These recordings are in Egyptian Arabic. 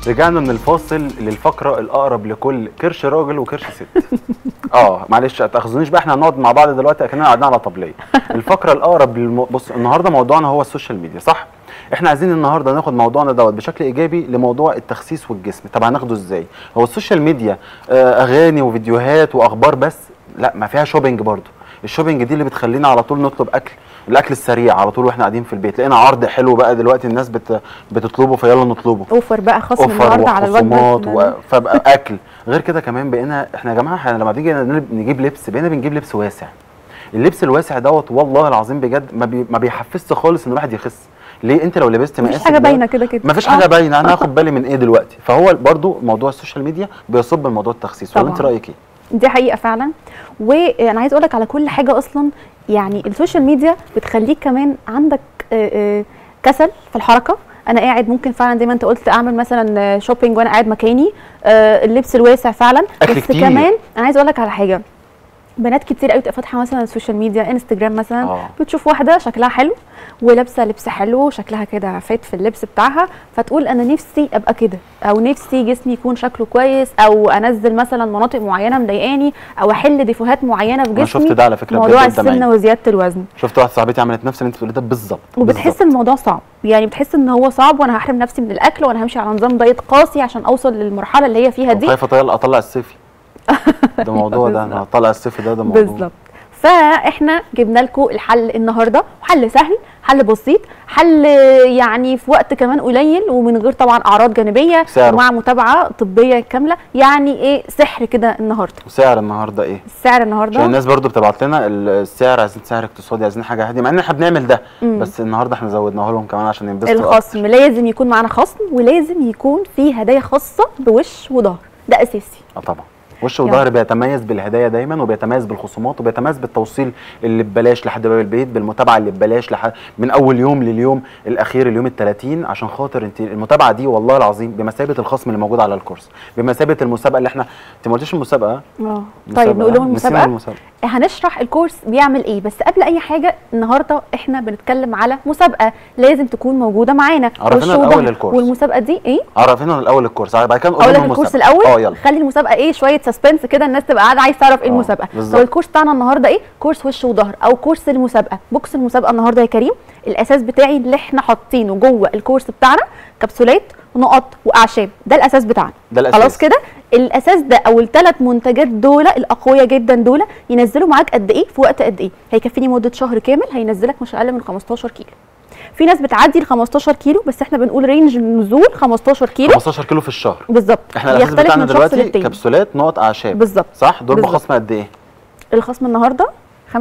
رجعنا من الفاصل للفقره الاقرب لكل كرش راجل وكرش ست اه معلش تاخذونيش بقى احنا هنقعد مع بعض دلوقتي اكننا قاعدين على طبليه الفقره الاقرب للم... بص النهارده موضوعنا هو السوشيال ميديا صح احنا عايزين النهارده ناخد موضوعنا دوت بشكل ايجابي لموضوع التخسيس والجسم طب هناخده ازاي هو السوشيال ميديا آه اغاني وفيديوهات واخبار بس لا ما فيها شوبينج برضو الشوبينج دي اللي بتخلينا على طول نطلب اكل الاكل السريع على طول واحنا قاعدين في البيت لقينا عرض حلو بقى دلوقتي الناس بت... بتطلبه فيلا نطلبه اوفر بقى خصم اوفر النهارده على وخصومات الوجبه و... فبقى اكل غير كده كمان بقينا احنا يا جماعه احنا لما بنيجي نجيب لبس بقينا بنجيب لبس واسع اللبس الواسع دوت والله العظيم بجد ما, بي... ما بيحفزش خالص ان الواحد يخس ليه انت لو لبست مفيش مقاسك حاجه ده- باينه كده كده ما فيش آه. حاجه باينه انا هاخد بالي من ايه دلوقتي فهو برضو موضوع السوشيال ميديا بيصب الموضوع التخسيس ولا طبعاً. انت رايك ايه دي حقيقه فعلا وانا عايز اقول لك على كل حاجه اصلا يعني السوشيال ميديا بتخليك كمان عندك آه، آه، كسل في الحركه انا قاعد ممكن فعلا زي ما انت قلت اعمل مثلا شوبينج وانا قاعد مكاني آه، اللبس الواسع فعلا أكل بس كتير. كمان انا عايز اقول لك على حاجه بنات كتير قوي تبقى فاتحه مثلا السوشيال ميديا انستجرام مثلا آه. بتشوف واحده شكلها حلو ولابسه لبس حلو شكلها كده فات في اللبس بتاعها فتقول انا نفسي ابقى كده او نفسي جسمي يكون شكله كويس او انزل مثلا مناطق معينه مضايقاني او احل ديفوهات معينه في انا جسمي شفت ده على فكره موضوع بجد قدام السمنه عيني. وزياده الوزن شفت واحده صاحبتي عملت نفس اللي انت بتقوليه ده بالظبط وبتحس بالظبط. الموضوع صعب يعني بتحس ان هو صعب وانا هحرم نفسي من الاكل وانا همشي على نظام دايت قاسي عشان اوصل للمرحله اللي هي فيها دي خايفه اطلع اطلع الصيفي ده موضوع ده انا بالظبط. هطلع الصيفي ده ده موضوع بالظبط فاحنا جبنا لكم الحل النهارده حل سهل حل بسيط حل يعني في وقت كمان قليل ومن غير طبعا اعراض جانبيه سعره. ومع متابعه طبيه كامله يعني ايه سحر كده النهارده وسعر النهارده ايه السعر عشان النهارده الناس برضو بتبعت لنا السعر عايزين سعر اقتصادي عايزين حاجه هاديه مع ان احنا بنعمل ده مم. بس النهارده احنا زودناه لهم كمان عشان ينبسطوا أكتر. الخصم لازم يكون معانا خصم ولازم يكون في هدايا خاصه بوش وظهر ده اساسي اه طبعا وش وظهر بيتميز بالهدايا دايما وبيتميز بالخصومات وبيتميز بالتوصيل اللي ببلاش لحد باب البيت بالمتابعه اللي ببلاش لحد من اول يوم لليوم الاخير اليوم ال 30 عشان خاطر انت المتابعه دي والله العظيم بمثابه الخصم اللي موجود على الكورس بمثابه المسابقه اللي احنا انت ما قلتيش المسابقه اه مسابقة. طيب نقول لهم نسينا المسابقه المسابقه هنشرح الكورس بيعمل ايه بس قبل اي حاجه النهارده احنا بنتكلم على مسابقه لازم تكون موجوده معانا عرفنا وش الأول وظهر. الكورس. والمسابقه دي ايه عرفنا الاول الكورس بعد كده نقول اقول لك لهم الكورس المسابقة. الاول اه يلا خلي المسابقه ايه شويه سسبنس كده الناس تبقى قاعده عايز تعرف ايه اه، المسابقه بالظبط. طب الكورس بتاعنا النهارده ايه كورس وش وظهر او كورس المسابقه بوكس المسابقه النهارده يا كريم الاساس بتاعي اللي احنا حاطينه جوه الكورس بتاعنا كبسولات ونقط واعشاب ده الاساس بتاعنا ده الأساس. خلاص كده الاساس ده او الثلاث منتجات دول الاقوياء جدا دول ينزلوا معاك قد ايه في وقت قد ايه هيكفيني مده شهر كامل هينزلك مش اقل من 15 كيلو في ناس بتعدي ال 15 كيلو بس احنا بنقول رينج النزول 15% كيلو 15 كيلو في الشهر بالظبط احنا الاساس بيختلف بتاعنا من شخص دلوقتي للتاني كبسولات نقط اعشاب بالظبط صح دول بالظبط. بخصم قد ايه الخصم النهارده 55%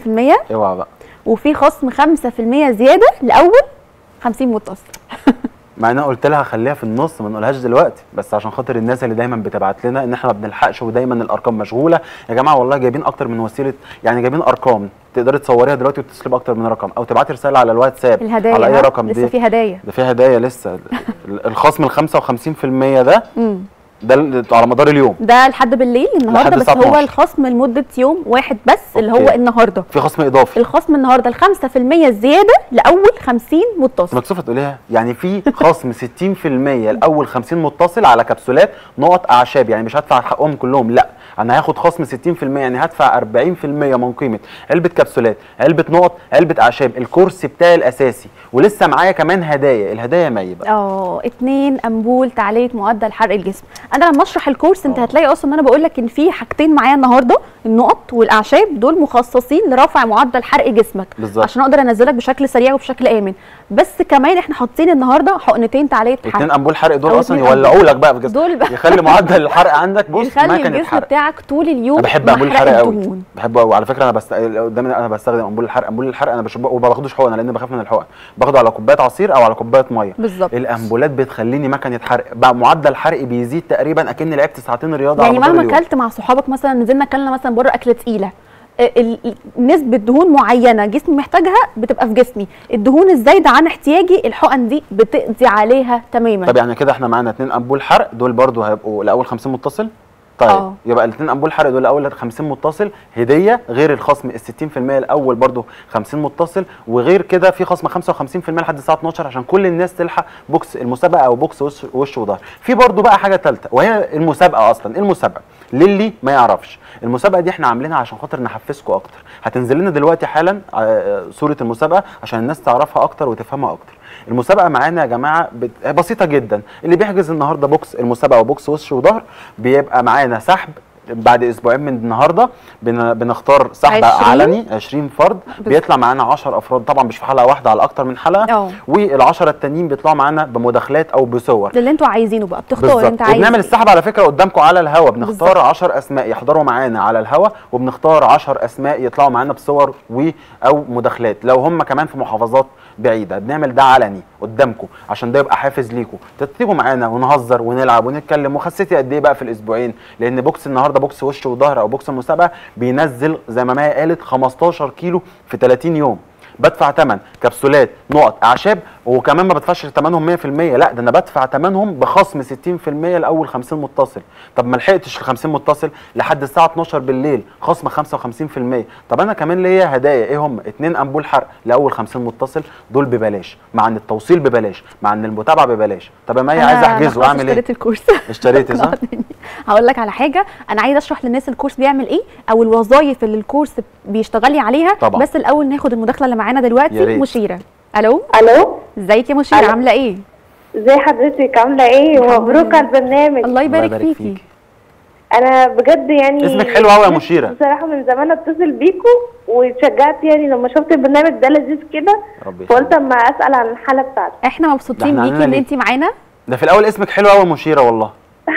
اوعى بقى وفي خصم 5% زياده لاول 50 متصل مع ان انا قلت لها خليها في النص ما نقولهاش دلوقتي بس عشان خاطر الناس اللي دايما بتبعت لنا ان احنا ما بنلحقش ودايما الارقام مشغوله يا جماعه والله جايبين اكتر من وسيله يعني جايبين ارقام تقدري تصوريها دلوقتي وتتصلي باكتر من رقم او تبعتي رساله على الواتساب الهدايا على اي ها؟ رقم لسه دي في هدايا ده في هدايا لسه ال- الخصم ال 55% ده امم ده ال- على مدار اليوم ده لحد بالليل النهارده لحد بس الساعة هو 12. الخصم لمده يوم واحد بس اللي هو أوكي. النهارده في خصم اضافي الخصم النهارده ال 5% زياده لاول 50 متصل مكسوفه تقوليها يعني في خصم 60% لاول 50 متصل على كبسولات نقط اعشاب يعني مش هدفع حقهم كلهم لا انا هاخد خصم 60% يعني هدفع 40% من قيمه علبه كبسولات علبه نقط علبه اعشاب الكورس بتاعي الاساسي ولسه معايا كمان هدايا الهدايا ماي بقى اه اتنين امبول تعليه معدل حرق الجسم انا لما اشرح الكورس انت اه. هتلاقي اصلا ان انا بقول لك ان في حاجتين معايا النهارده النقط والاعشاب دول مخصصين لرفع معدل حرق جسمك بالظبط. عشان اقدر انزلك بشكل سريع وبشكل امن بس كمان احنا حاطين النهارده حقنتين تعليه اتنين حرق امبول حرق دول أو اصلا اتنين يولعوا أمبول. لك بقى في جسمك دول بقى يخلي معدل الحرق عندك بص يخلي ما كان الجسم يتحرق بتاعك طول اليوم انا بحب امبول محرق الحرق قوي الدهون. بحبه قوي على فكره انا بست... قدامي انا بستخدم امبول الحرق امبول الحرق انا بشربه وما باخدوش حقنه لان بخاف من الحقن باخده على كوبايه عصير او على كوبايه ميه بالظبط الامبولات بتخليني مكن يتحرق بقى معدل حرقي بيزيد تقريبا اكني لعبت ساعتين رياضه يعني على مدار مهما اليوم. اكلت مع صحابك مثلا نزلنا اكلنا مثلا بره اكله تقيله ال- ال- نسبة دهون معينة جسمي محتاجها بتبقى في جسمي الدهون الزايدة عن احتياجي الحقن دي بتقضي عليها تماما طب يعني كده احنا معانا اتنين امبول حرق دول برضو هيبقوا لاول 50 متصل طيب آه. يبقى الاثنين امبول حرق دول اول 50 متصل هديه غير الخصم ال 60% الاول برضو 50 متصل وغير كده في خصم 55% لحد الساعه 12 عشان كل الناس تلحق بوكس المسابقه او بوكس وش, وش وظهر في برضو بقى حاجه ثالثه وهي المسابقه اصلا ايه المسابقه للي ما يعرفش المسابقه دي احنا عاملينها عشان خاطر نحفزكم اكتر هتنزل لنا دلوقتي حالا آه، صوره المسابقه عشان الناس تعرفها اكتر وتفهمها اكتر المسابقه معانا يا جماعه بت- بسيطه جدا اللي بيحجز النهارده بوكس المسابقه وبوكس وش وظهر بيبقى معانا سحب بعد اسبوعين من النهارده بن- بنختار سحب 20 علني 20 فرد بيطلع معانا 10 افراد طبعا مش في حلقه واحده على اكتر من حلقه اه. وال10 التانيين بيطلعوا معانا بمداخلات او بصور ده اللي انتوا عايزينه بقى بتختار بالظبط انت عايز وبنعمل إيه. السحب على فكره قدامكم على الهوا بنختار بالظبط. 10 اسماء يحضروا معانا على الهوا وبنختار 10 اسماء يطلعوا معانا بصور و او مداخلات لو هم كمان في محافظات بعيده بنعمل ده علني قدامكم عشان ده يبقى حافز ليكم تيجوا معانا ونهزر ونلعب ونتكلم وخسيتي قد ايه بقى في الاسبوعين لان بوكس النهارده بوكس وش وظهر او بوكس المسابقه بينزل زي ما مايا قالت 15 كيلو في 30 يوم بدفع ثمن كبسولات نقط اعشاب وكمان ما بدفعش ثمنهم 100% لا ده انا بدفع ثمنهم بخصم 60% لاول 50 متصل طب ما لحقتش ال 50 متصل لحد الساعه 12 بالليل خصم 55% طب انا كمان ليا هدايا ايه هم اتنين امبول حرق لاول 50 متصل دول ببلاش مع ان التوصيل ببلاش مع ان المتابعه ببلاش طب يا مي أنا- عايز أنا احجزه خلاص اعمل ايه اشتريت الكورس اشتريتي صح اقنعتني. هقول لك على حاجه انا عايزه اشرح للناس الكورس بيعمل ايه او الوظائف اللي الكورس بيشتغل لي عليها طبعا. بس الاول ناخد المداخله اللي معانا يا دلوقتي ريت. مشيره الو الو ازيك يا مشيره ألو. عامله ايه ازي حضرتك عامله ايه الحمد مبروك لله. على البرنامج الله يبارك, يبارك فيكي فيكي. انا بجد يعني اسمك حلو قوي يا مشيرة. بصراحه من زمان اتصل بيكم واتشجعت يعني لما شفت البرنامج ده لذيذ كده ربي فقلت اما اسال عن الحاله بتاعته احنا ده مبسوطين احنا بيكي عندنا ان ليه؟ انت معانا ده في الاول اسمك حلو قوي مشيره والله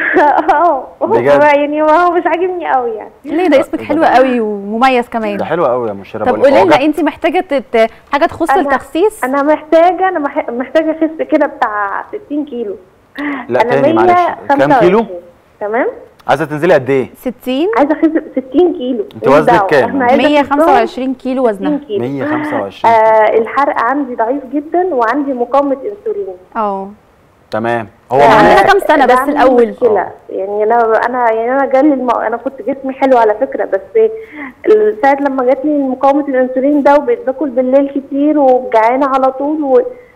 اه بجد؟ يعني ما هو مش عاجبني قوي يعني ليه ده اسمك حلو قوي ومميز كمان ده حلو قوي يا مشيره طب بقول لك. قولي لنا أعجبت. انت محتاجه تت... حاجه تخص أنا- التخسيس انا محتاجه انا مح- محتاجه اخس كده بتاع 60 كيلو لا انا تاني معلش كام 125. كيلو تمام عايزه تنزلي قد ايه 60 عايزه اخس 60 كيلو أنت وزنك ماليش دعوة. كام؟ احنا عايزة أخسهم 125 كيلو وزنها 60 كيلو 125 آه الحرق عندي ضعيف جدا وعندي مقاومه انسولين اه تمام هو يعني معناه- عندنا كام سنة ده بس عندي الأول؟ مشكلة آه. يعني انا انا يعني انا جالي الم... انا كنت جسمي حلو على فكره بس ال- ساعه لما جاتني مقاومه الانسولين ده وبقيت باكل بالليل كتير وجعانه على طول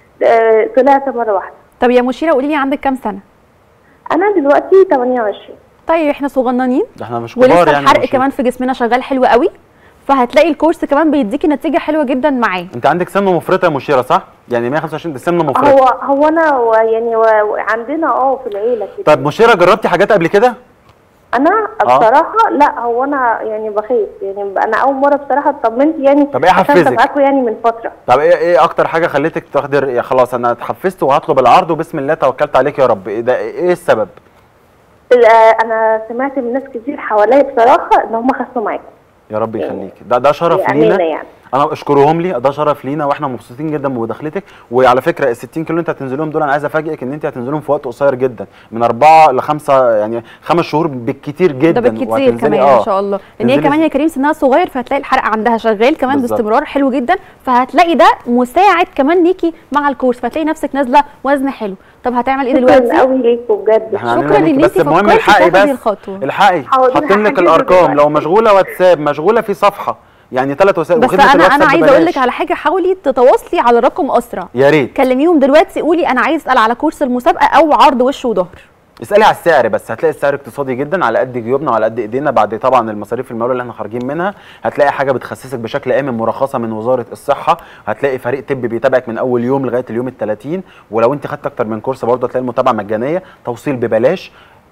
وطلعت مره واحده طب يا مشيره قولي لي عندك كام سنه انا دلوقتي 28 طيب احنا صغننين ده احنا مش كبار ولسه يعني الحرق مشيرة. كمان في جسمنا شغال حلو قوي فهتلاقي الكورس كمان بيديكي نتيجه حلوه جدا معاه انت عندك سمنه مفرطه يا مشيره صح يعني 125 دي سمنه مفرطه هو هو انا و- يعني و- عندنا اه في العيله كده طيب مشيره جربتي حاجات قبل كده انا آه. بصراحه لا هو انا يعني بخاف يعني انا اول مره بصراحه اطمنت يعني طب إيه عشان حفزك؟ معاكم يعني من فتره طب ايه ايه اكتر حاجه خلتك تقدر يا خلاص انا اتحفزت وهطلب العرض وبسم الله توكلت عليك يا رب ايه ده ايه السبب ال- آه، انا سمعت من ناس كتير حواليا بصراحه ان هم خسوا معاكم يا رب يخليك ده ده شرف يعني لينا أمانة يعني. انا اشكرهم لي ده شرف لينا واحنا مبسوطين جدا بمداخلتك وعلى فكره ال 60 كيلو انت هتنزلهم دول انا عايز افاجئك ان انت هتنزلهم في وقت قصير جدا من اربعه لخمسه يعني خمس شهور بالكتير جدا ده بالكتير وهتنزلي- كمان آه. ان شاء الله لان هي تنزلي كمان يا كريم سنها صغير فهتلاقي الحرق عندها شغال كمان بالظبط. باستمرار حلو جدا فهتلاقي ده مساعد كمان ليكي مع الكورس فهتلاقي نفسك نازله وزن حلو طب هتعمل ايه شكرا دلوقتي قوي ليكم بجد احنا شكراً عاملين إن ليك بس أنتي المهم فكرتي الحقي تاخدي بس الخطوة. الحقي حاضر، حاطين لك هحجز الارقام دلوقتي. لو مشغوله واتساب مشغوله في صفحه يعني ثلاث وسائل بس وخدمة انا الواتساب انا عايزه اقول ببلاش. لك على حاجه حاولي تتواصلي على رقم اسرع يا ريت كلميهم دلوقتي قولي انا عايز اسال على كورس المسابقه او عرض وش وظهر اسالي على السعر بس هتلاقي السعر اقتصادي جدا على قد جيوبنا وعلى قد ايدينا بعد طبعا المصاريف الماليه اللي احنا خارجين منها هتلاقي حاجه بتخسسك بشكل امن مرخصه من وزاره الصحه هتلاقي فريق طب بيتابعك من اول يوم لغايه اليوم ال 30 ولو انت خدت اكتر من كورس برضه هتلاقي المتابعه مجانيه توصيل ببلاش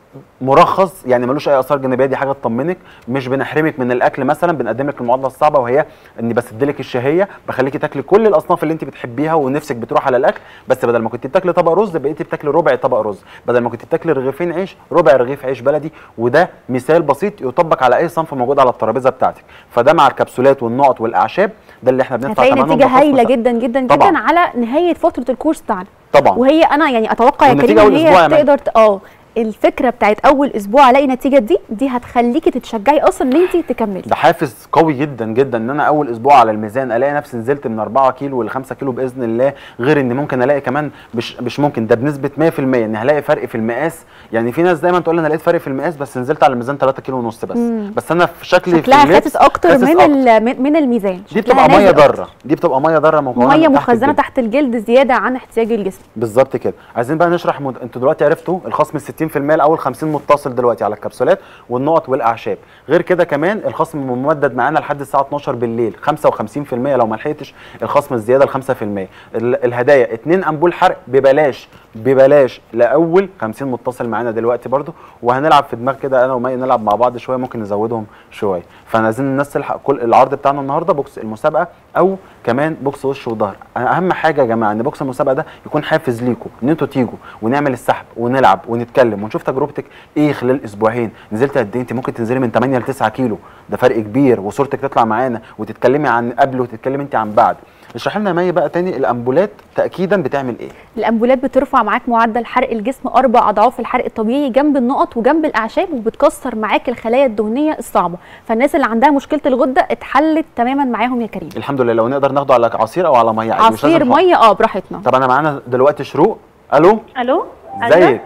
مرخص يعني ملوش اي اثار جانبيه دي حاجه تطمنك مش بنحرمك من الاكل مثلا بنقدم لك المعادله الصعبه وهي اني بسدلك الشهيه بخليكي تاكلي كل الاصناف اللي انت بتحبيها ونفسك بتروح على الاكل بس بدل ما كنت بتاكلي طبق رز بقيتي بتاكلي ربع طبق رز بدل ما كنت بتاكلي رغيفين عيش ربع رغيف عيش بلدي وده مثال بسيط يطبق على اي صنف موجود على الترابيزه بتاعتك فده مع الكبسولات والنقط والاعشاب ده اللي احنا بندفع هتلاقي ثمنهم نتيجه بخصم هايله سعر. جدا جدا طبعاً. جدا على نهايه فتره الكورس بتاعنا طبعا وهي انا يعني اتوقع يا والنتيجة كريم ان أول أسبوع يا هي مان. تقدر ت- اه الفكره بتاعت اول اسبوع الاقي نتيجه دي دي هتخليكي تتشجعي اصلا ان انت تكملي ده حافز قوي جدا جدا ان انا اول اسبوع على الميزان الاقي نفسي نزلت من 4 كيلو ل 5 كيلو باذن الله غير ان ممكن الاقي كمان مش مش ممكن ده بنسبه 100% ان هلاقي فرق في المقاس يعني في ناس دايما تقول لي انا لقيت فرق في المقاس بس نزلت على الميزان 3 كيلو ونص بس مم. بس انا في شكلي في شكلها اللبس خاسس اكتر خاسس من أكتر. ال- من- من الميزان دي شكلها بتبقى ميه نازل أكتر. ضاره دي بتبقى ميه ضاره مكونه ميه من تحت مخزنه الجلد. تحت الجلد زياده عن احتياج الجسم بالظبط كده عايزين بقى نشرح مد... انتوا دلوقتي عرفتوا الخصم 60% الاول 50 متصل دلوقتي على الكبسولات والنقط والاعشاب غير كده كمان الخصم ممدد معانا لحد الساعه 12 بالليل 55% لو ما لحقتش الخصم الزياده ل 5% ال... الهدايا اتنين امبول حرق ببلاش ببلاش لاول 50 متصل معانا دلوقتي برضو وهنلعب في دماغ كده انا ومي نلعب مع بعض شويه ممكن نزودهم شويه فانا عايزين الناس تلحق كل العرض بتاعنا النهارده بوكس المسابقه او كمان بوكس وش وظهر أنا اهم حاجه يا جماعه ان بوكس المسابقه ده يكون حافز ليكم ان انتوا تيجوا ونعمل السحب ونلعب ونتكلم ونشوف تجربتك ايه خلال اسبوعين نزلت قد ايه انت ممكن تنزلي من 8 ل 9 كيلو ده فرق كبير وصورتك تطلع معانا وتتكلمي عن قبل وتتكلمي انت عن بعد اشرح لنا يا مي بقى تاني الامبولات تاكيدا بتعمل ايه الامبولات بترفع معاك معدل حرق الجسم اربع اضعاف الحرق الطبيعي جنب النقط وجنب الاعشاب وبتكسر معاك الخلايا الدهنيه الصعبه فالناس اللي عندها مشكله الغده اتحلت تماما معاهم يا كريم الحمد لله لو نقدر ناخده على عصير او على ميه عادي مش عصير لازم حق. ميه اه براحتنا طب انا معانا دلوقتي شروق الو الو ازيك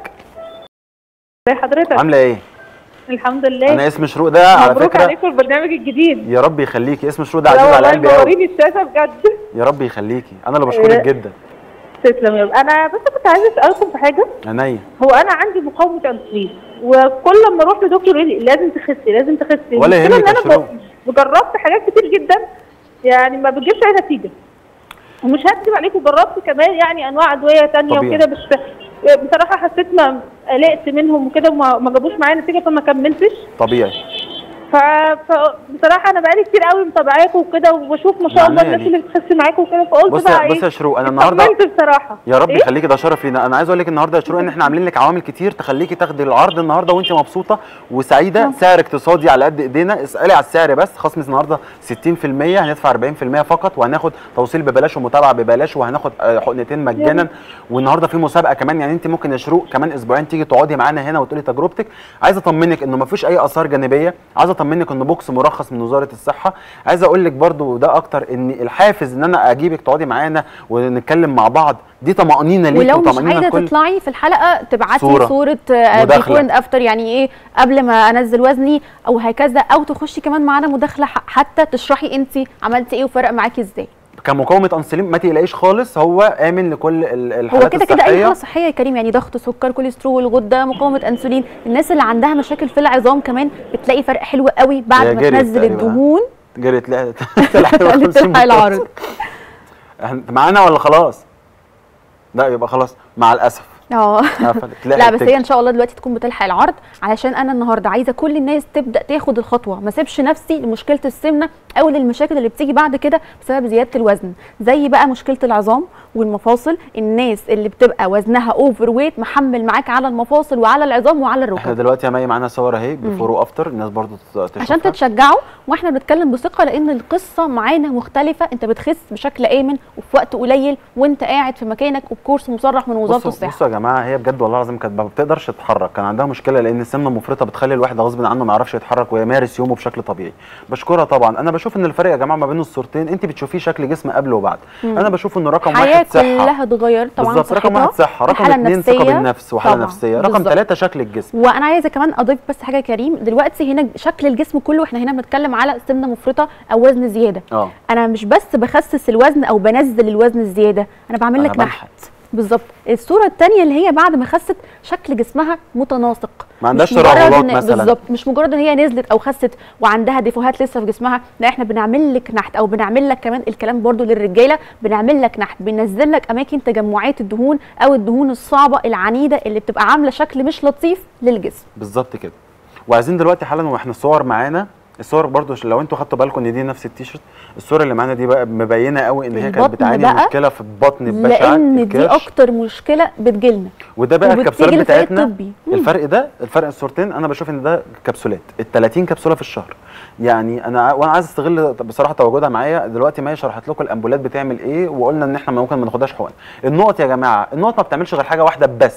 ازي حضرتك عامله ايه الحمد لله انا اسم شروق ده على مبروك فكره عليكم البرنامج الجديد يا رب يخليكي اسم شروق ده لا عزيز على والله قلبي قوي منورين الشاشه بجد يا رب يخليكي انا اللي بشكرك إيه. جدا تسلم يا رب انا بس كنت عايزه اسالكم في حاجه عينيا هو انا عندي مقاومه انسولين وكل ما اروح لدكتور يقول لي لازم تخسي لازم تخسي ولا المشكلة يهمك ان يا انا شروق. ب- جربت حاجات كتير جدا يعني ما بتجيبش اي نتيجه ومش هكذب عليكم جربت كمان يعني انواع ادويه تانية طبيعي. وكده بس بصراحه حسيت ما قلقت منهم وكده وما ما جابوش معايا نتيجه فما كملتش طبيعي ف... فبصراحه انا بقالي كتير قوي متابعاكم وكده وبشوف ما شاء الله معناها الناس ليه؟ اللي بتخس معاكم وكده فقلت بص بقى بص ايه يا شروق انا النهارده اطمنت بصراحه يا رب إيه؟ يخليكي ده شرف لينا انا عايز اقول لك النهارده يا شروق ان احنا عاملين لك عوامل كتير تخليكي تاخدي العرض النهارده وانت مبسوطه وسعيده سعر اقتصادي على قد ايدينا اسالي على السعر بس خصم النهارده 60% هندفع 40% فقط وهناخد توصيل ببلاش ومتابعه ببلاش وهناخد آه، حقنتين مجانا والنهارده في مسابقه كمان يعني انت ممكن يا شروق كمان اسبوعين تيجي تقعدي معانا هنا وتقولي تجربتك عايز اطمنك انه مفيش اي اثار جانبيه عايز اطمنك انه بوكس مرخص من وزاره الصحه عايز اقول لك برضو ده اكتر ان الحافز ان انا اجيبك تقعدي معانا ونتكلم مع بعض دي طمانينه ليك ولو مش وطمانينه عايزه لكل تطلعي في الحلقه تبعتي صورة. صوره مداخلة. بيفور اند افتر يعني ايه قبل ما انزل وزني او هكذا او تخشي كمان معانا مداخله ح- حتى تشرحي انت عملتي ايه وفرق معاكي ازاي كمقاومه انسولين ما تقلقيش خالص هو امن لكل ال- هو الحالات كده كده اي الصحيه حاله صحيه يا كريم يعني ضغط سكر كوليسترول غده مقاومه انسولين الناس اللي عندها مشاكل في العظام كمان بتلاقي فرق حلو قوي بعد هي ما جريت تنزل تقريبا. الدهون جريت لا اللي تلحق العرض انت معانا ولا خلاص لا يبقى خلاص مع الاسف اه قفلت. تلاقي لا بس هي التيكت. ان شاء الله دلوقتي تكون بتلحق العرض علشان انا النهارده عايزه كل الناس تبدا تاخد الخطوه ما سيبش نفسي لمشكله السمنه او للمشاكل اللي بتيجي بعد كده بسبب زياده الوزن زي بقى مشكله العظام والمفاصل الناس اللي بتبقى وزنها اوفر ويت محمل معاك على المفاصل وعلى العظام وعلى احنا الركب دلوقتي يا مي معانا صور اهي بيفور وافتر الناس برضو تشوفها عشان تتشجعوا واحنا بنتكلم بثقه لان القصه معانا مختلفه انت بتخس بشكل امن وفي وقت قليل وانت قاعد في مكانك وبكورس مصرح من وزاره بصوا الصحه بصوا يا جماعه هي بجد والله العظيم كانت ما بتقدرش تتحرك كان عندها مشكله لان السمنه المفرطه بتخلي الواحد غصب عنه ما يعرفش يتحرك ويمارس يومه بشكل طبيعي بشكرها طبعا انا بشوف ان الفرق يا جماعه ما بين الصورتين انت بتشوفيه شكل جسم قبل وبعد انا بشوف انه رقم الحياه واحد صحه كلها اتغيرت طبعا بالظبط رقم واحد صحتها، صحه رقم الحالة اثنين ثقه النفسية، بالنفس وحاله طبعاً، نفسيه رقم بالظبط. ثلاثه شكل الجسم وانا عايزه كمان اضيف بس حاجه يا كريم دلوقتي هنا شكل الجسم كله احنا هنا بنتكلم على سمنه مفرطه او وزن زياده اه انا مش بس بخسس الوزن او بنزل الوزن الزياده انا بعمل أنا لك بنحت. نحت بالظبط الصوره الثانيه اللي هي بعد ما خست شكل جسمها متناسق ما عندهاش مش مجرد ترهلات إن- مثلاً. بالظبط مش مجرد ان هي نزلت او خست وعندها ديفوهات لسه في جسمها لا احنا بنعمل لك نحت او بنعمل لك كمان الكلام برضو للرجاله بنعمل لك نحت بننزل لك اماكن تجمعات الدهون او الدهون الصعبه العنيده اللي بتبقى عامله شكل مش لطيف للجسم بالظبط كده وعايزين دلوقتي حالا واحنا الصور معانا الصور برضو ش- لو انتوا خدتوا بالكم ان دي نفس التيشيرت الصوره اللي معانا دي بقى مبينه قوي ان هي كانت البطن بتعاني بقى مشكله في البطن بشعه لان دي الكرش. اكتر مشكله بتجيلنا وده بقى وبتيجي الكبسولات للفريق بتاعتنا الطبي. مم. الفرق ده الفرق الصورتين انا بشوف ان ده كبسولات ال 30 كبسوله في الشهر يعني انا ع- وانا عايز استغل بصراحه تواجدها معايا دلوقتي ما هي شرحت لكم الامبولات بتعمل ايه وقلنا ان احنا ممكن ما ناخدهاش حقن النقط يا جماعه النقط ما بتعملش غير حاجه واحده بس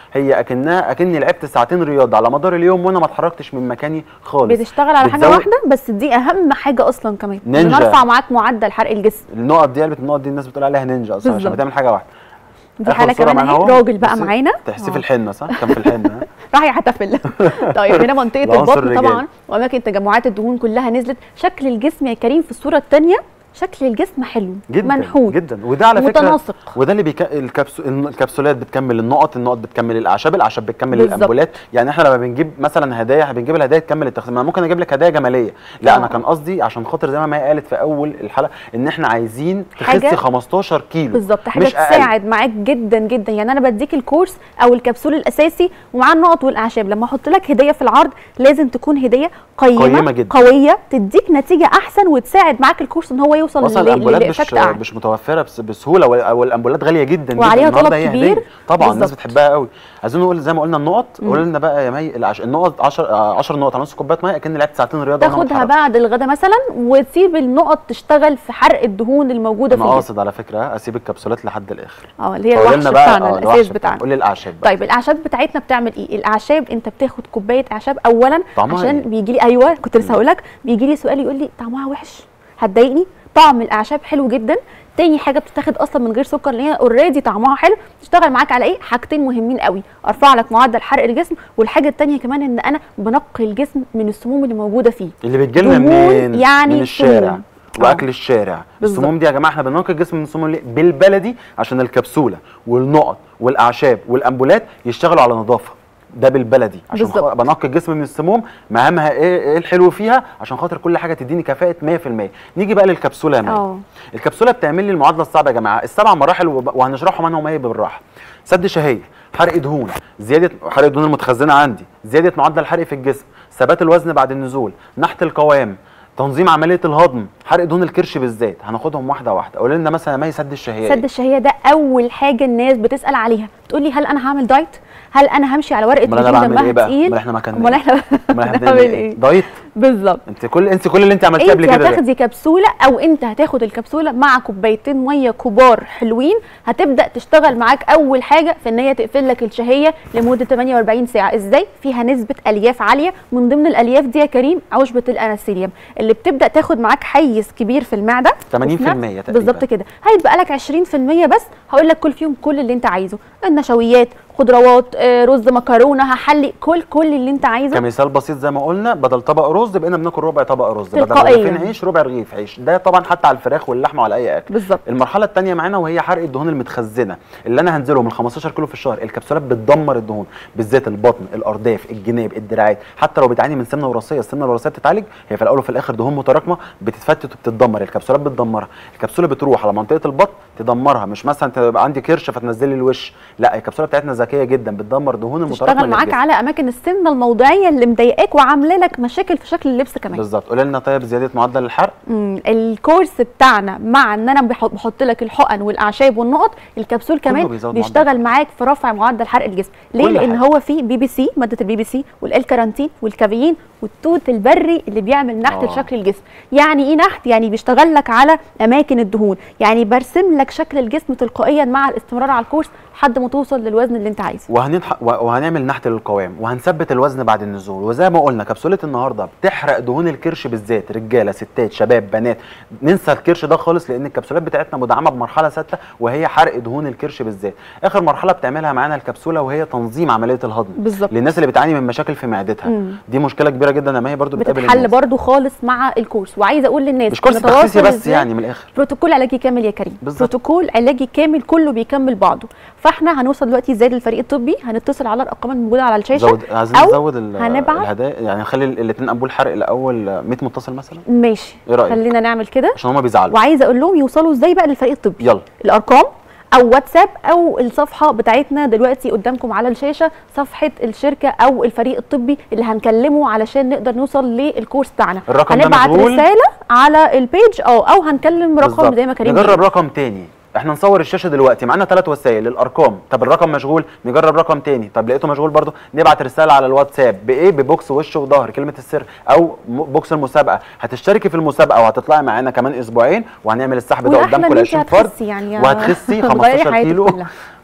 هي اكنها اكني لعبت ساعتين رياضه على مدار اليوم وانا ما اتحركتش من مكاني خالص بتشتغل على حاجه بتزود- واحده بس دي اهم حاجه اصلا كمان نينجا. بنرفع معاك معدل حرق الجسم النقط دي علبه النقط دي الناس بتقول عليها نينجا اصلا عشان بالظبط. بتعمل حاجه واحده دي آخر حاله صورة كمان معانا اهي أهو. راجل بقى بصي، معانا تحسيه آه. في الحنه صح كان في الحنه ها؟ راح يحتفل طيب هنا منطقه العنصر البطن الرجالي. طبعا واماكن تجمعات الدهون كلها نزلت شكل الجسم يا كريم في الصوره الثانيه شكل الجسم حلو جدا منحوت جدا وده على فكره متناسق وده اللي بيك... الكبسو... الكبسولات بتكمل النقط النقط بتكمل الاعشاب الاعشاب بتكمل بالظبط. الامبولات يعني احنا لما بنجيب مثلا هدايا بنجيب الهدايا تكمل التخزين ما ممكن اجيب لك هدايا جماليه لا آه. انا كان قصدي عشان خاطر زي ما هي قالت في اول الحلقه ان احنا عايزين حاجة- تخسي 15 كيلو بالظبط حاجه مش أقل. تساعد معاك جدا جدا يعني انا بديك الكورس او الكبسول الاساسي ومعاه النقط والاعشاب لما احط لك هديه في العرض لازم تكون هديه قيمه, قيمة جدا. قويه تديك نتيجه احسن وتساعد معاك الكورس ان هو يوصل اصلا ل- الامبولات مش لإفكت أعلى. مش متوفره بس بسهوله وال- والامبولات غاليه جدا جدا وعليها النهاردة طلب هي كبير. هدية. طبعا الناس بالظبط. بتحبها قوي عايزين نقول زي ما قلنا النقط مم. قول لنا بقى يا مي العش... النقط 10 10 نقط على نص كوبايه ميه اكن لعبت ساعتين رياضه وأنا تاخدها متحرك. بعد الغدا مثلا وتسيب النقط تشتغل في حرق الدهون الموجوده في انا الجسم قاصد على فكره اسيب الكبسولات لحد الاخر اه اللي هي فقول الوحش لنا بقى بتاعنا آه، الاساس الوحش بتاعنا قول لي الاعشاب بقى طيب الاعشاب بتاعتنا بتعمل ايه الاعشاب انت بتاخد كوبايه اعشاب اولا طعمها عشان إيه؟ بيجي لي ايوه كنت لسه هقول لك بيجي لي سؤال يقول لي طعمها وحش هتضايقني طعم الاعشاب حلو جدا تاني حاجه بتتاخد اصلا من غير سكر اللي هي اوريدي طعمها حلو تشتغل معاك على ايه حاجتين مهمين قوي ارفع لك معدل حرق الجسم والحاجه التانيه كمان ان انا بنقي الجسم من السموم اللي موجوده فيه اللي بتجيلنا دهون منين يعني من الشارع سموم. واكل آه. الشارع بالظبط. السموم دي يا جماعه احنا بننقي الجسم من السموم ليه بالبلدي عشان الكبسوله والنقط والاعشاب والامبولات يشتغلوا على نظافه ده بالبلدي عشان بالظبط. خ... بنقي الجسم من السموم مهامها ايه ايه الحلو فيها عشان خاطر كل حاجه تديني كفاءه 100% نيجي بقى للكبسوله يا مي اه الكبسوله بتعمل لي المعادله الصعبه يا جماعه السبع مراحل وب- وهنشرحهم انا ومي بالراحه سد شهيه حرق دهون زياده حرق الدهون المتخزنه عندي زياده معدل الحرق في الجسم ثبات الوزن بعد النزول نحت القوام تنظيم عمليه الهضم حرق دهون الكرش بالذات هناخدهم واحده واحده قول لنا مثلا يا مي سد الشهيه سد الشهيه ده اول حاجه الناس بتسال عليها تقول لي هل انا هعمل دايت هل انا همشي على ورقه امال انا رجيم بعمل دمها ايه بقى تقيل امال احنا مكاننا امال إيه؟ احنا امال احنا بنعمل بنعمل ايه ايه دايت بالظبط انت كل انت كل اللي انت عملتيه قبل انت كده ده. هتاخدي كبسوله او انت هتاخد الكبسوله مع كوبايتين ميه كبار حلوين هتبدا تشتغل معاك اول حاجه في ان هي تقفل لك الشهيه لمده 48 ساعه ازاي فيها نسبه الياف عاليه من ضمن الالياف دي يا كريم عشبه الانسيليوم اللي بتبدا تاخد معاك حيز كبير في المعده 80% وفي نفس- تقريبا. بالظبط كده هيتبقى لك 20% بس هقول لك كل فيهم كل اللي انت عايزه النشويات خضروات آه، رز مكرونه هحلي كل كل اللي انت عايزه كمثال بسيط زي ما قلنا بدل طبق رز بقينا بناكل ربع طبق رز بدل تلقائياً. رغيفين عيش ربع رغيف عيش ده طبعا حتى على الفراخ واللحمه وعلى اي اكل بالظبط المرحله الثانيه معانا وهي حرق الدهون المتخزنه اللي انا هنزلهم ال 15 كيلو في الشهر الكبسولات بتدمر الدهون بالذات البطن الارداف الجناب الدراعات حتى لو بتعاني من سمنه وراثيه السمنه الوراثيه بتتعالج هي في الاول وفي الاخر دهون متراكمه بتتفتت وبتتدمر الكبسولات بتدمرها الكبسوله بتروح على منطقه البطن تدمرها مش مثلا تبقى عندي كرش فتنزل لي الوش لا الكبسوله بتاعتنا ذكيه جدا بتدمر دهون المتراكمه تشتغل معاك للجسم. على اماكن السمنه الموضعيه اللي مضايقاك وعامله لك مشاكل في شكل اللبس كمان بالظبط قول لنا طيب زياده معدل الحرق مم، الكورس بتاعنا مع ان انا بح- بحط لك الحقن والاعشاب والنقط الكبسول كله كمان بيزود بيشتغل معدل. معاك في رفع معدل حرق الجسم ليه كل لان حاجة. هو فيه بي بي سي ماده البي بي سي والالكارانتين والكافيين والتوت البري اللي بيعمل نحت آه. لشكل الجسم يعني ايه نحت يعني بيشتغل لك على اماكن الدهون يعني برسم لك شكل الجسم تلقائيا مع الاستمرار على الكورس لحد ما توصل للوزن اللي انت عايزه وهننح... وهنعمل نحت للقوام وهنثبت الوزن بعد النزول وزي ما قلنا كبسوله النهارده بتحرق دهون الكرش بالذات رجاله ستات شباب بنات ننسى الكرش ده خالص لان الكبسولات بتاعتنا مدعمه بمرحله سادسه وهي حرق دهون الكرش بالذات اخر مرحله بتعملها معانا الكبسوله وهي تنظيم عمليه الهضم بالظبط للناس اللي بتعاني من مشاكل في معدتها مم. دي مشكله كبيره جدا يا ما هي برضو بتقابل بتتحل الناس برضو خالص مع الكورس وعايزه اقول للناس مش كورس نتواصل تخسيسي بس إزاي؟ يعني من الاخر بروتوكول علاجي كامل يا كريم بالظبط. بروتوكول علاجي كامل كله بيكمل بعضه فاحنا هنوصل دلوقتي ازاي للفريق الطبي هنتصل على الارقام الموجوده على الشاشه زود عايزين أو نزود ال- هنبعت- الهدايا يعني نخلي الاثنين انبول حرق الاول 100 متصل مثلا ماشي إيه رأيك؟ خلينا نعمل كده عشان هما بيزعلوا وعايزه اقول لهم يوصلوا ازاي بقى للفريق الطبي يلا الارقام او واتساب او الصفحه بتاعتنا دلوقتي قدامكم على الشاشه صفحه الشركه او الفريق الطبي اللي هنكلمه علشان نقدر نوصل للكورس بتاعنا الرقم ده هنبعت مشغول؟ رساله على البيج او او هنكلم رقم بالظبط. زي ما كريم نجرب رقم تاني احنا نصور الشاشه دلوقتي معانا ثلاث وسائل الارقام طب الرقم مشغول نجرب رقم تاني طب لقيته مشغول برضو نبعت رساله على الواتساب بايه ببوكس وش وظهر كلمه السر او م- بوكس المسابقه هتشتركي في المسابقه وهتطلعي معانا كمان اسبوعين وهنعمل السحب ده والاحلى قدامكم ان ل انت 20 فرد هتخسي يعني وهتخسي هتغيري 15 حياتك كيلو كلها.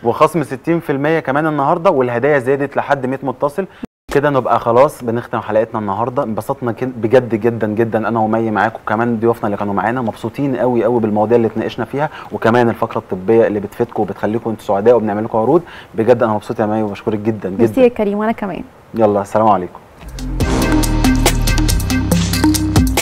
وخصم 60% كمان النهارده والهدايا زادت لحد 100 متصل كده نبقى خلاص بنختم حلقتنا النهارده انبسطنا كن- بجد جدا جدا انا ومي معاكم وكمان ضيوفنا اللي كانوا معانا مبسوطين قوي قوي بالمواضيع اللي اتناقشنا فيها وكمان الفقره الطبيه اللي بتفيدكم وبتخليكم انتوا سعداء وبنعمل لكم عروض بجد انا مبسوط يا مي وبشكرك جدا ميرسي جدا يا كريم وانا كمان يلا السلام عليكم